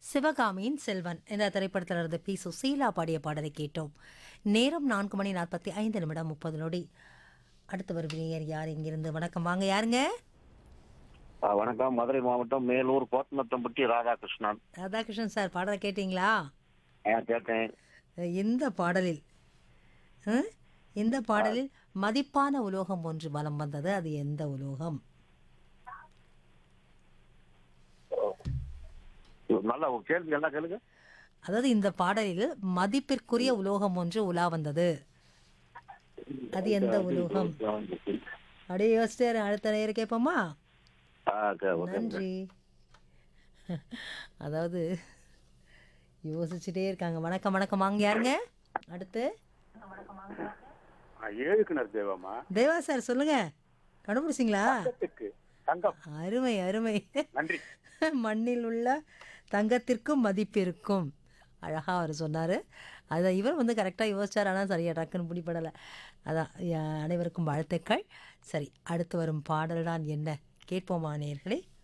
சிவகாமியின் செல்வன் என்ற திரைப்படத்திலிருந்து பி சுசீலா பாடிய பாடலை கேட்டோம் நேரம் நான்கு மணி நாற்பத்தி ஐந்து நிமிடம் முப்பது நொடி அடுத்து வருவினியர் யார் இங்கிருந்து வணக்கம் வாங்க யாருங்க ஆ, வணக்கம் மதுரை மாவட்டம் மேலூர் கோத்தமத்தம்பட்டி ராதாகிருஷ்ணன் ராதாகிருஷ்ணன் சார் பாடலை கேட்டிங்களா ஆ, கேட்டேன் இந்த பாடலில் அஹ், இந்த பாடலில் மதிப்பான உலோகம் ஒன்று வலம் வந்தது அது எந்த உலோகம் நல்ல ஒரு கேள்வி என்ன கேளுங்க அதாவது இந்த பாடலில் மதிப்பிற்குரிய உலோகம் ஒன்று உலா வந்தது அது எந்த உலோகம் அப்படியே யோசிச்சு அடுத்த நேரம் கேட்போமா ஆ, கே- ஓகே. நன்றி அதாவது யோசிச்சுட்டே இருக்காங்க வணக்கம் வணக்கம் வாங்க யாருங்க அடுத்து ஏழுக்குனர் தேவமா தேவா சார் சொல்லுங்க கண்டுபிடிச்சிங்களா தங்கத்துக்கு தங்கம் அருமை அருமை நன்றி மண்ணில் உள்ள தங்கத்திற்கும் மதிப்பு இருக்கும் அழகாக அவர் சொன்னார் அதை இவர் வந்து கரெக்டாக யோசிச்சார் ஆனால் சரியா டக்குன்னு பிடிபடலை அதான் யா- அனைவருக்கும் வாழ்த்துக்கள் சரி அடுத்து வரும் பாடல் தான் என்ன கேட்போமா நேயர்களே